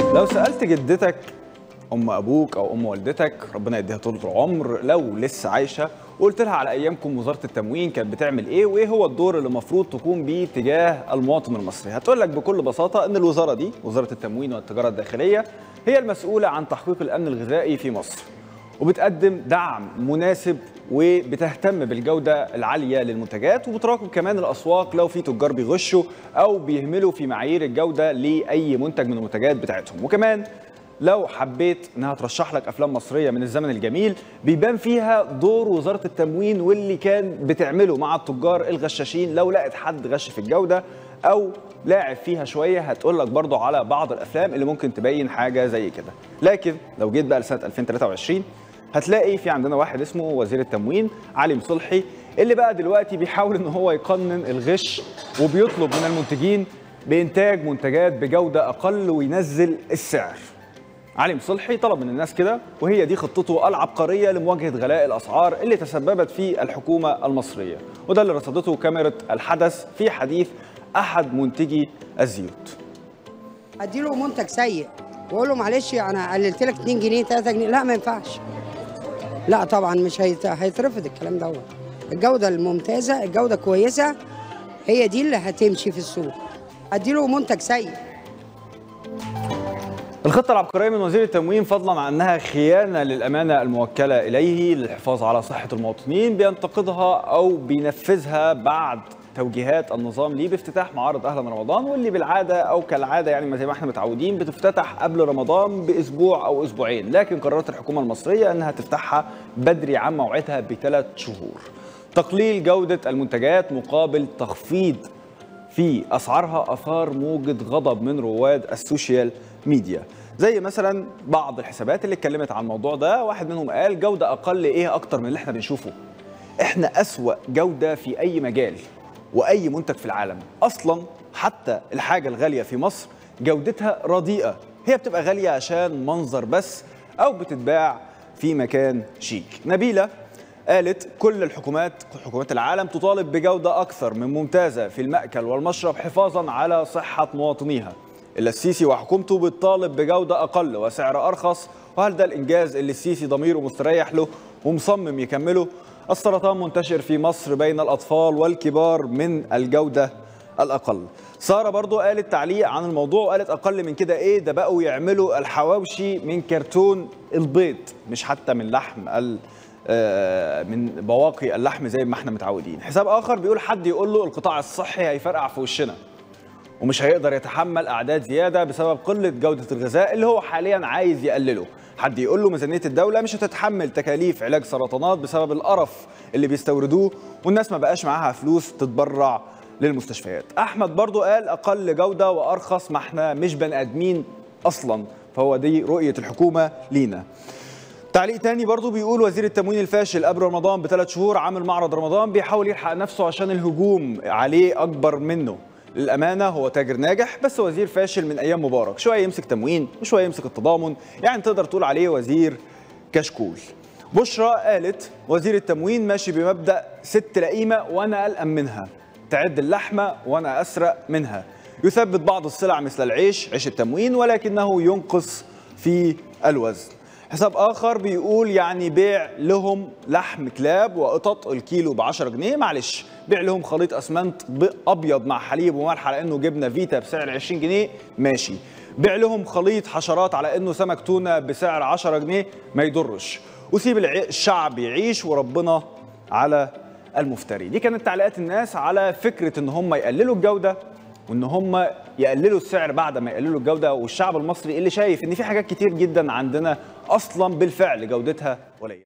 لو سألت جدتك أم أبوك أو أم والدتك ربنا يديها طول العمر لو لسه عايشة وقلت لها على أيامكم وزارة التموين كانت بتعمل إيه وإيه هو الدور اللي المفروض تقوم بيه تجاه المواطن المصري هتقول لك بكل بساطة إن الوزارة دي وزارة التموين والتجارة الداخلية هي المسؤولة عن تحقيق الأمن الغذائي في مصر وبتقدم دعم مناسب وبتهتم بالجودة العالية للمنتجات وبتراقب كمان الأسواق لو في تجار بيغشوا أو بيهملوا في معايير الجودة لأي منتج من المنتجات بتاعتهم وكمان لو حبيت انها ترشح لك افلام مصريه من الزمن الجميل بيبان فيها دور وزاره التموين واللي كان بتعمله مع التجار الغشاشين لو لقت حد غش في الجوده او لاعب فيها شويه هتقول لك برضو على بعض الافلام اللي ممكن تبين حاجه زي كده لكن لو جيت بقى لسنه 2023 هتلاقي في عندنا واحد اسمه وزير التموين علي مصلحي اللي بقى دلوقتي بيحاول ان هو يقنن الغش وبيطلب من المنتجين بانتاج منتجات بجوده اقل وينزل السعر علي مصلحي طلب من الناس كده وهي دي خطته العبقريه لمواجهه غلاء الاسعار اللي تسببت في الحكومه المصريه وده اللي رصدته كاميرا الحدث في حديث احد منتجي الزيوت اديله منتج سيء واقول له معلش انا قللت لك 2 جنيه 3 جنيه لا ما ينفعش لا طبعا مش هيت... هيترفض الكلام دوت الجوده الممتازه الجوده كويسه هي دي اللي هتمشي في السوق اديله منتج سيء الخطة العبقرية من وزير التموين فضلا عن أنها خيانة للأمانة الموكلة إليه للحفاظ على صحة المواطنين بينتقدها أو بينفذها بعد توجيهات النظام ليه بافتتاح معارض أهلا رمضان واللي بالعادة أو كالعادة يعني زي ما احنا متعودين بتفتتح قبل رمضان بأسبوع أو أسبوعين لكن قررت الحكومة المصرية أنها تفتحها بدري عن موعدها بثلاث شهور تقليل جودة المنتجات مقابل تخفيض في اسعارها اثار موجه غضب من رواد السوشيال ميديا زي مثلا بعض الحسابات اللي اتكلمت عن الموضوع ده واحد منهم قال جوده اقل ايه اكتر من اللي احنا بنشوفه احنا اسوا جوده في اي مجال واي منتج في العالم اصلا حتى الحاجه الغاليه في مصر جودتها رديئه هي بتبقى غاليه عشان منظر بس او بتتباع في مكان شيك نبيله قالت كل الحكومات حكومات العالم تطالب بجودة أكثر من ممتازة في المأكل والمشرب حفاظا على صحة مواطنيها إلا السيسي وحكومته بتطالب بجودة أقل وسعر أرخص وهل ده الإنجاز اللي السيسي ضميره مستريح له ومصمم يكمله السرطان منتشر في مصر بين الأطفال والكبار من الجودة الأقل سارة برضو قالت تعليق عن الموضوع وقالت أقل من كده إيه ده بقوا يعملوا الحواوشي من كرتون البيض مش حتى من لحم ال من بواقي اللحم زي ما احنا متعودين حساب اخر بيقول حد يقول له القطاع الصحي هيفرقع في وشنا ومش هيقدر يتحمل اعداد زياده بسبب قله جوده الغذاء اللي هو حاليا عايز يقلله حد يقول له ميزانيه الدوله مش هتتحمل تكاليف علاج سرطانات بسبب القرف اللي بيستوردوه والناس ما بقاش معاها فلوس تتبرع للمستشفيات احمد برضو قال اقل جوده وارخص ما احنا مش بني ادمين اصلا فهو دي رؤيه الحكومه لينا تعليق تاني برضو بيقول وزير التموين الفاشل قبل رمضان بثلاث شهور عامل معرض رمضان بيحاول يلحق نفسه عشان الهجوم عليه اكبر منه للامانه هو تاجر ناجح بس وزير فاشل من ايام مبارك شويه يمسك تموين وشويه يمسك التضامن يعني تقدر تقول عليه وزير كشكول بشرى قالت وزير التموين ماشي بمبدا ست لئيمه وانا الأم منها تعد اللحمه وانا اسرق منها يثبت بعض السلع مثل العيش عيش التموين ولكنه ينقص في الوزن حساب اخر بيقول يعني بيع لهم لحم كلاب وقطط الكيلو ب 10 جنيه معلش بيع لهم خليط اسمنت ابيض مع حليب وملح على انه جبنه فيتا بسعر 20 جنيه ماشي بيع لهم خليط حشرات على انه سمك تونه بسعر 10 جنيه ما يضرش وسيب الشعب يعيش وربنا على المفتري دي كانت تعليقات الناس على فكره ان هم يقللوا الجوده وان هم يقللوا السعر بعد ما يقللوا الجوده والشعب المصري اللي شايف ان في حاجات كتير جدا عندنا اصلا بالفعل جودتها قليله